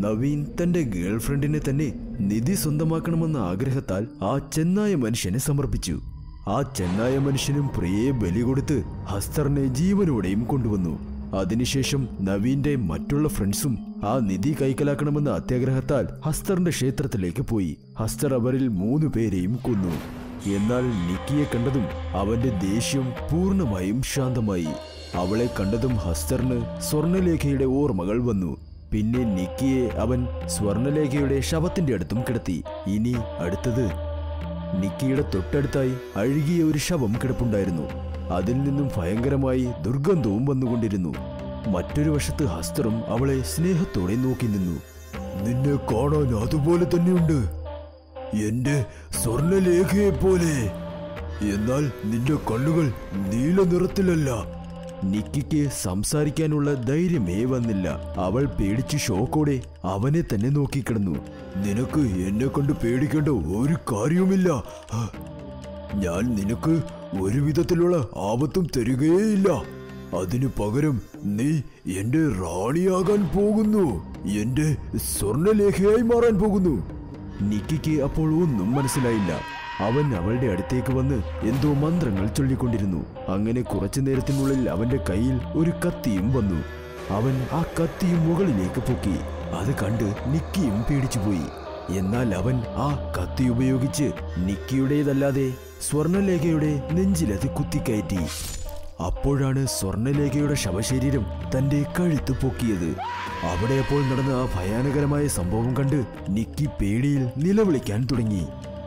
നവീൻ തന്റെ ഗേൾഫ്രണ്ടിനെ തന്നെ നിധി സ്വന്തമാക്കണമെന്ന ആഗ്രഹത്താൽ ആ ചെന്നായ മനുഷ്യനെ സമർപ്പിച്ചു ആ ചെന്നായ മനുഷ്യനും പ്രിയയെ ബലി കൊടുത്ത് ഹസ്തറിനെ ജീവനോടെയും കൊണ്ടുവന്നു അതിനുശേഷം നവീന്റെ മറ്റുള്ള ഫ്രണ്ട്സും ആ നിധി കൈക്കലാക്കണമെന്ന അത്യാഗ്രഹത്താൽ ഹസ്തറിന്റെ ക്ഷേത്രത്തിലേക്ക് പോയി ഹസ്തർ അവരിൽ മൂന്നു പേരെയും കൊന്നു എന്നാൽ നിക്കിയെ കണ്ടതും അവന്റെ ദേഷ്യം പൂർണ്ണമായും ശാന്തമായി അവളെ കണ്ടതും ഹസ്തറിന് സ്വർണലേഖയുടെ ഓർമ്മകൾ വന്നു പിന്നെ നിക്കിയെ അവൻ സ്വർണലേഖയുടെ ശവത്തിന്റെ അടുത്തും കിടത്തി ഇനി അടുത്തത് നിക്കിയുടെ തൊട്ടടുത്തായി അഴുകിയ ഒരു ശവം കിടപ്പുണ്ടായിരുന്നു അതിൽ നിന്നും ഭയങ്കരമായി ദുർഗന്ധവും വന്നുകൊണ്ടിരുന്നു മറ്റൊരു വശത്ത് ഹസ്തറും അവളെ സ്നേഹത്തോടെ നോക്കി നിന്നു നിന്നെ കാണാൻ അതുപോലെ തന്നെയുണ്ട് എന്റെ സ്വർണലേഖയെ പോലെ എന്നാൽ നിന്റെ കണ്ണുകൾ നീല നിറത്തിലല്ല നിക്കിക്ക് സംസാരിക്കാനുള്ള ധൈര്യമേ വന്നില്ല അവൾ പേടിച്ച് ഷോക്കോടെ അവനെ തന്നെ നോക്കിക്കിടന്നു നിനക്ക് എന്നെ കൊണ്ട് പേടിക്കേണ്ട ഒരു കാര്യവുമില്ല ആ, ഞാൻ നിനക്ക് ഒരു വിധത്തിലുള്ള ആപത്തും തരികയേയില്ല അതിനു പകരം നീ എന്റെ റാണിയാകാൻ പോകുന്നു എന്റെ സ്വർണലേഖയായി മാറാൻ പോകുന്നു നിക്കിക്ക് അപ്പോൾ ഒന്നും മനസ്സിലായില്ല അവൻ അവളുടെ അടുത്തേക്ക് വന്ന് എന്തോ മന്ത്രങ്ങൾ ചൊല്ലിക്കൊണ്ടിരുന്നു അങ്ങനെ കുറച്ചു നേരത്തിനുള്ളിൽ അവന്റെ കയ്യിൽ ഒരു കത്തിയും വന്നു അവൻ ആ കത്തിയും മുകളിലേക്ക് പൊക്കി അത് കണ്ട് നിക്കിയും പേടിച്ചുപോയി എന്നാൽ അവൻ ആ കത്തി ഉപയോഗിച്ച് നിക്കിയുടേതല്ലാതെ സ്വർണലേഖയുടെ നെഞ്ചിലത് കുത്തിക്കയറ്റി അപ്പോഴാണ് സ്വർണലേഖയുടെ ശവശരീരം തന്റെ കഴുത്ത് പൊക്കിയത് അവിടെ അപ്പോൾ നടന്ന ആ ഭയാനകരമായ സംഭവം കണ്ട് നിക്കി പേടിയിൽ നിലവിളിക്കാൻ തുടങ്ങി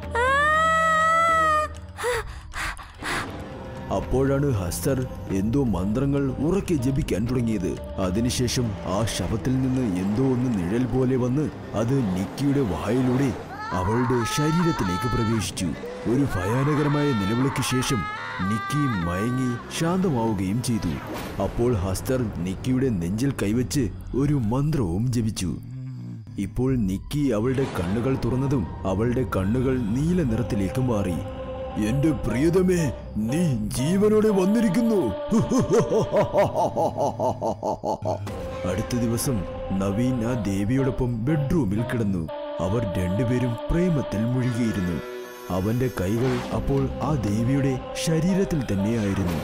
അപ്പോഴാണ് ഹസ്തർ എന്തോ മന്ത്രങ്ങൾ ഉറക്കെ ജപിക്കാൻ തുടങ്ങിയത് അതിനുശേഷം ആ ശവത്തിൽ നിന്ന് എന്തോ ഒന്ന് നിഴൽ പോലെ വന്ന് അത് നിക്കിയുടെ വായിലൂടെ അവളുടെ ശരീരത്തിലേക്ക് പ്രവേശിച്ചു ഒരു ഭയാനകരമായ നിലവിളിക്ക് ശേഷം നിക്കി മയങ്ങി ശാന്തമാവുകയും ചെയ്തു അപ്പോൾ ഹസ്തർ നിക്കിയുടെ നെഞ്ചിൽ കൈവച്ച് ഒരു മന്ത്രവും ജപിച്ചു ഇപ്പോൾ നിക്കി അവളുടെ കണ്ണുകൾ തുറന്നതും അവളുടെ കണ്ണുകൾ നീല നിറത്തിലേക്ക് മാറി എന്റെ പ്രിയതമേ നീ ജീവനോടെ വന്നിരിക്കുന്നു അടുത്ത ദിവസം നവീൻ ആ ദേവിയോടൊപ്പം ബെഡ്റൂമിൽ കിടന്നു അവർ രണ്ടുപേരും പ്രേമത്തിൽ മുഴുകിയിരുന്നു അവന്റെ കൈകൾ അപ്പോൾ ആ ദേവിയുടെ ശരീരത്തിൽ തന്നെയായിരുന്നു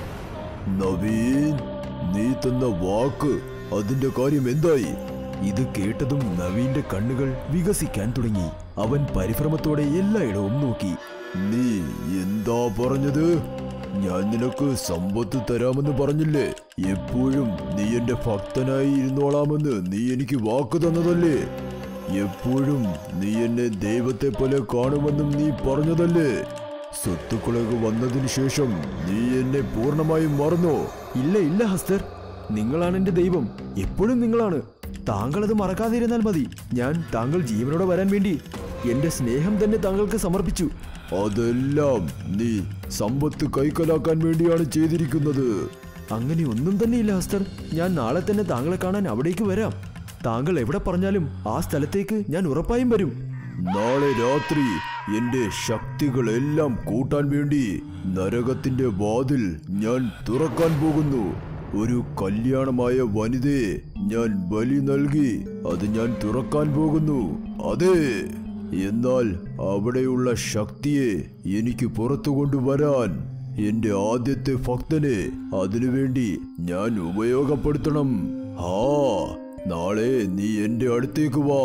നവീൻ നീ തന്ന വാക്ക് അതിന്റെ കാര്യം എന്തായി ഇത് കേട്ടതും നവീന്റെ കണ്ണുകൾ വികസിക്കാൻ തുടങ്ങി അവൻ പരിഭ്രമത്തോടെ എല്ലായിടവും നോക്കി നീ എന്താ പറഞ്ഞത് ഞാൻ നിനക്ക് സമ്പത്ത് തരാമെന്ന് പറഞ്ഞില്ലേ എപ്പോഴും നീ എന്റെ ഭക്തനായി ഇരുന്നോളാമെന്ന് നീ എനിക്ക് വാക്ക് തന്നതല്ലേ എപ്പോഴും നീ എന്നെ ദൈവത്തെ പോലെ കാണുമെന്നും നീ പറഞ്ഞതല്ലേ സ്വത്തുക്കളൊക്കെ വന്നതിന് ശേഷം നീ എന്നെ പൂർണ്ണമായും മറന്നോ ഇല്ല ഇല്ല ഹസ്തർ നിങ്ങളാണ് എന്റെ ദൈവം എപ്പോഴും നിങ്ങളാണ് താങ്കൾ അത് മറക്കാതിരുന്നാൽ മതി ഞാൻ താങ്കൾ ജീവനോടെ വരാൻ വേണ്ടി എന്റെ സ്നേഹം തന്നെ താങ്കൾക്ക് സമർപ്പിച്ചു അതെല്ലാം നീ സമ്പത്ത് കൈക്കലാക്കാൻ വേണ്ടിയാണ് ചെയ്തിരിക്കുന്നത് അങ്ങനെ ഒന്നും തന്നെയില്ല ഹസ്തർ ഞാൻ നാളെ തന്നെ താങ്കളെ കാണാൻ അവിടേക്ക് വരാം താങ്കൾ എവിടെ പറഞ്ഞാലും ആ സ്ഥലത്തേക്ക് ഞാൻ ഉറപ്പായും വരും നാളെ രാത്രി എന്റെ ശക്തികളെല്ലാം കൂട്ടാൻ വേണ്ടി നരകത്തിന്റെ വാതിൽ ഞാൻ തുറക്കാൻ പോകുന്നു ഒരു കല്യാണമായ വനിതയെ ഞാൻ ബലി നൽകി അത് ഞാൻ തുറക്കാൻ പോകുന്നു അതെ എന്നാൽ അവിടെയുള്ള ശക്തിയെ എനിക്ക് പുറത്തു കൊണ്ടുവരാൻ എന്റെ ആദ്യത്തെ ഭക്തനെ അതിനുവേണ്ടി ഞാൻ ഉപയോഗപ്പെടുത്തണം ആ നാളെ നീ എന്റെ അടുത്തേക്ക് വാ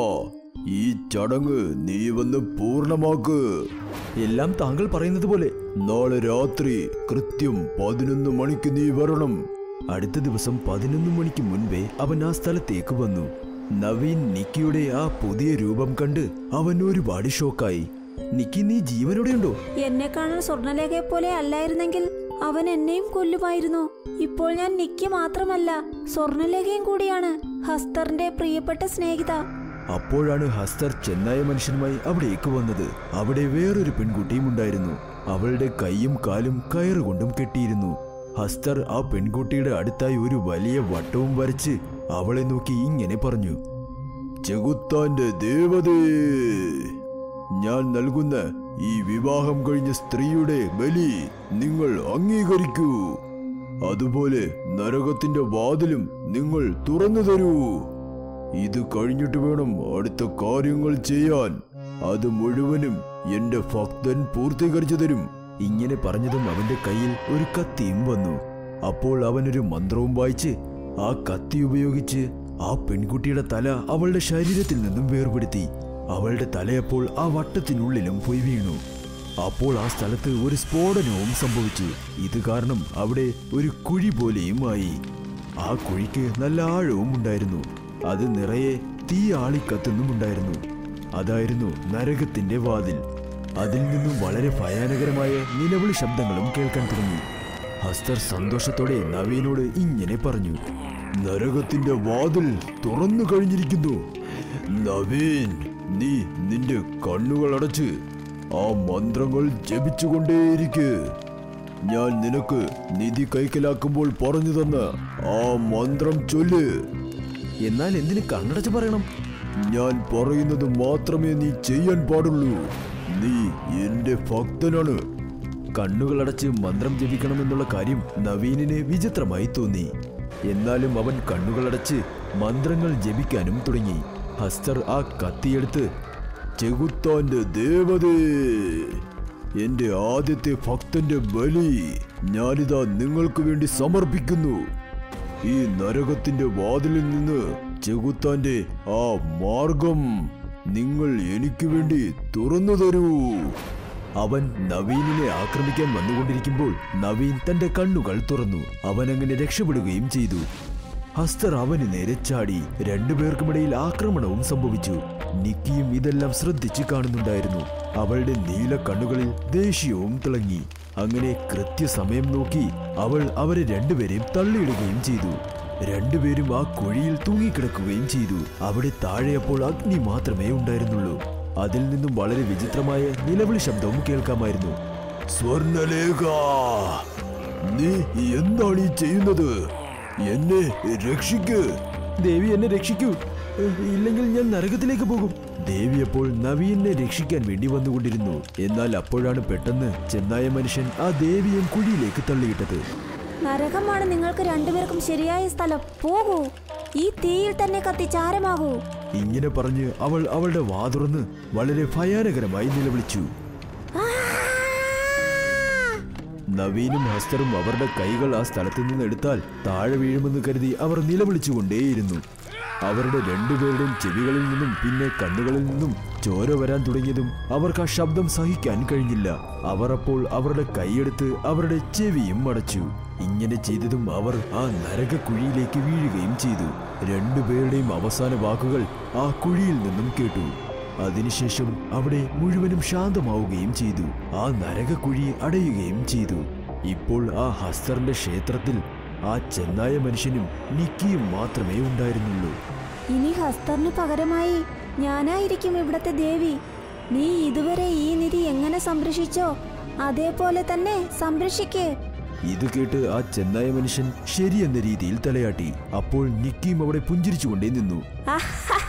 ഈ ചടങ്ങ് നീ വന്ന് പൂർണ്ണമാക്ക് എല്ലാം താങ്കൾ പറയുന്നത് പോലെ നാളെ രാത്രി കൃത്യം പതിനൊന്ന് മണിക്ക് നീ വരണം അടുത്ത ദിവസം പതിനൊന്ന് മണിക്ക് മുൻപേ അവൻ ആ സ്ഥലത്തേക്ക് വന്നു നവീൻ നിക്കിയുടെ ആ പുതിയ രൂപം കണ്ട് അവൻ ഒരുപാട് ഷോക്കായി നിക്കി നീ ജീവനോടെയുണ്ടോ എന്നെ കാണാൻ സ്വർണലേഖയെ പോലെ അല്ലായിരുന്നെങ്കിൽ അവൻ എന്നെയും കൊല്ലുമായിരുന്നു ഇപ്പോൾ ഞാൻ നിക്ക് മാത്രമല്ല സ്വർണലേഖയും കൂടിയാണ് ഹസ്തറിന്റെ പ്രിയപ്പെട്ട സ്നേഹിത അപ്പോഴാണ് ഹസ്തർ ചെന്നായ മനുഷ്യനുമായി അവിടേക്ക് വന്നത് അവിടെ വേറൊരു പെൺകുട്ടിയും ഉണ്ടായിരുന്നു അവളുടെ കൈയും കാലും കയറുകൊണ്ടും കെട്ടിയിരുന്നു ഹസ്തർ ആ പെൺകുട്ടിയുടെ അടുത്തായി ഒരു വലിയ വട്ടവും വരച്ച് അവളെ നോക്കി ഇങ്ങനെ പറഞ്ഞു ചെകുത്താന്റെ ദേവതേ ഞാൻ നൽകുന്ന ഈ വിവാഹം കഴിഞ്ഞ സ്ത്രീയുടെ ബലി നിങ്ങൾ അംഗീകരിക്കൂ അതുപോലെ നരകത്തിന്റെ വാതിലും നിങ്ങൾ തുറന്നു തരൂ ഇത് കഴിഞ്ഞിട്ട് വേണം അടുത്ത കാര്യങ്ങൾ ചെയ്യാൻ അത് മുഴുവനും എന്റെ ഭക്തൻ പൂർത്തീകരിച്ചു തരും ഇങ്ങനെ പറഞ്ഞതും അവന്റെ കയ്യിൽ ഒരു കത്തിയും വന്നു അപ്പോൾ അവനൊരു മന്ത്രവും വായിച്ച് ആ കത്തി ഉപയോഗിച്ച് ആ പെൺകുട്ടിയുടെ തല അവളുടെ ശരീരത്തിൽ നിന്നും വേർപെടുത്തി അവളുടെ തലയപ്പോൾ ആ വട്ടത്തിനുള്ളിലും പോയി വീണു അപ്പോൾ ആ സ്ഥലത്ത് ഒരു സ്ഫോടനവും സംഭവിച്ചു ഇത് കാരണം അവിടെ ഒരു കുഴി പോലെയും ആയി ആ കുഴിക്ക് നല്ല ആഴവും ഉണ്ടായിരുന്നു അത് നിറയെ തീ ആളിക്കത്തുന്നുമുണ്ടായിരുന്നു അതായിരുന്നു നരകത്തിന്റെ വാതിൽ അതിൽ നിന്നും വളരെ ഭയാനകരമായ നിലവിളി ശബ്ദങ്ങളും കേൾക്കാൻ തുടങ്ങി ഹസ്തർ സന്തോഷത്തോടെ നവീനോട് ഇങ്ങനെ പറഞ്ഞു നരകത്തിന്റെ വാതിൽ തുറന്നു കഴിഞ്ഞിരിക്കുന്നു നവീൻ നീ നിന്റെ കണ്ണുകൾ അടച്ച് ആ മന്ത്രങ്ങൾ ജപിച്ചുകൊണ്ടേയിരിക്ക് ഞാൻ നിനക്ക് നിധി കൈക്കലാക്കുമ്പോൾ പറഞ്ഞു തന്ന ആ മന്ത്രം ചൊല്ല് എന്നാൽ എന്തിന് കണ്ണടച്ച് പറയണം ഞാൻ പറയുന്നത് മാത്രമേ നീ ചെയ്യാൻ പാടുള്ളൂ നീ എന്റെ ഭക്തനാണ് കണ്ണുകളടച്ച് മന്ത്രം ജപിക്കണമെന്നുള്ള കാര്യം നവീനിന് വിചിത്രമായി തോന്നി എന്നാലും അവൻ കണ്ണുകളടച്ച് മന്ത്രങ്ങൾ ജപിക്കാനും തുടങ്ങി ഹസ്തർ ആ കത്തിയെടുത്ത് ചെകുത്താന്റെ ദേവതേ എന്റെ ആദ്യത്തെ ഭക്തന്റെ ബലി ഞാനിതാ നിങ്ങൾക്ക് വേണ്ടി സമർപ്പിക്കുന്നു ഈ നരകത്തിന്റെ വാതിലിൽ നിന്ന് ചെകുത്താന്റെ ആ മാർഗം നിങ്ങൾ എനിക്ക് വേണ്ടി തുറന്നു തരൂ അവൻ നവീനിനെ ആക്രമിക്കാൻ വന്നുകൊണ്ടിരിക്കുമ്പോൾ നവീൻ തന്റെ കണ്ണുകൾ തുറന്നു അവൻ അങ്ങനെ രക്ഷപ്പെടുകയും ചെയ്തു ഹസ്തർ അവന് നേരെ ചാടി രണ്ടുപേർക്കുമിടയിൽ ആക്രമണവും സംഭവിച്ചു നിക്കിയും ഇതെല്ലാം ശ്രദ്ധിച്ച് കാണുന്നുണ്ടായിരുന്നു അവളുടെ നീല കണ്ണുകളിൽ ദേഷ്യവും തിളങ്ങി അങ്ങനെ കൃത്യസമയം നോക്കി അവൾ അവരെ രണ്ടുപേരെയും തള്ളിയിടുകയും ചെയ്തു രണ്ടുപേരും ആ കുഴിയിൽ തൂങ്ങിക്കിടക്കുകയും ചെയ്തു അവിടെ താഴെയപ്പോൾ അഗ്നി മാത്രമേ ഉണ്ടായിരുന്നുള്ളൂ അതിൽ നിന്നും വളരെ വിചിത്രമായ നിലവിളി ശബ്ദവും കേൾക്കാമായിരുന്നു സ്വർണലേഖ നീ എന്താണ് ഈ ചെയ്യുന്നത് എന്നെ രക്ഷിക്ക് ദേവി എന്നെ രക്ഷിക്കൂ ഇല്ലെങ്കിൽ ഞാൻ നരകത്തിലേക്ക് പോകും ദേവി അപ്പോൾ നവീനെ രക്ഷിക്കാൻ വേണ്ടി വന്നുകൊണ്ടിരുന്നു എന്നാൽ അപ്പോഴാണ് പെട്ടെന്ന് ചെന്നായ മനുഷ്യൻ ആ ദേവിയെ കുഴിയിലേക്ക് തള്ളിയിട്ടത് നരകമാണ് നിങ്ങൾക്ക് രണ്ടുപേർക്കും ശരിയായ സ്ഥലം പോകൂ ഈ തീയിൽ തന്നെ കത്തിച്ചാരമാകൂ ഇങ്ങനെ പറഞ്ഞ് അവൾ അവളുടെ വാ തുറന്ന് വളരെ ഭയാനകരമായി നിലവിളിച്ചു നവീനും ഹസ്തറും അവരുടെ കൈകൾ ആ സ്ഥലത്ത് നിന്ന് എടുത്താൽ താഴെ വീഴുമെന്ന് കരുതി അവർ നിലവിളിച്ചുകൊണ്ടേയിരുന്നു അവരുടെ രണ്ടുപേരുടെയും ചെവികളിൽ നിന്നും പിന്നെ കണ്ണുകളിൽ നിന്നും ചോര വരാൻ തുടങ്ങിയതും അവർക്ക് ആ ശബ്ദം സഹിക്കാൻ കഴിഞ്ഞില്ല അവർ അപ്പോൾ അവരുടെ കൈയെടുത്ത് അവരുടെ ചെവിയും അടച്ചു ഇങ്ങനെ ചെയ്തതും അവർ ആ നരകക്കുഴിയിലേക്ക് വീഴുകയും ചെയ്തു രണ്ടുപേരുടെയും അവസാന വാക്കുകൾ ആ കുഴിയിൽ നിന്നും കേട്ടു അതിനുശേഷം അവിടെ മുഴുവനും ശാന്തമാവുകയും ചെയ്തു ആ നരകക്കുഴി അടയുകയും ചെയ്തു ഇപ്പോൾ ആ ഹസ്തറിന്റെ ക്ഷേത്രത്തിൽ ആ ചെന്നായ മനുഷ്യനും നിക്കിയും മാത്രമേ ഉണ്ടായിരുന്നുള്ളൂ ഇനി ഹസ്തറിന് പകരമായി ഞാനായിരിക്കും ഇവിടത്തെ ദേവി നീ ഇതുവരെ ഈ നിധി എങ്ങനെ സംരക്ഷിച്ചോ അതേപോലെ തന്നെ സംരക്ഷിക്കേ ഇത് കേട്ട് ആ ചെന്നായ മനുഷ്യൻ ശരിയെന്ന രീതിയിൽ തലയാട്ടി അപ്പോൾ നിക്കിയും അവിടെ പുഞ്ചിരിച്ചുകൊണ്ടേ നിന്നു ആഹാ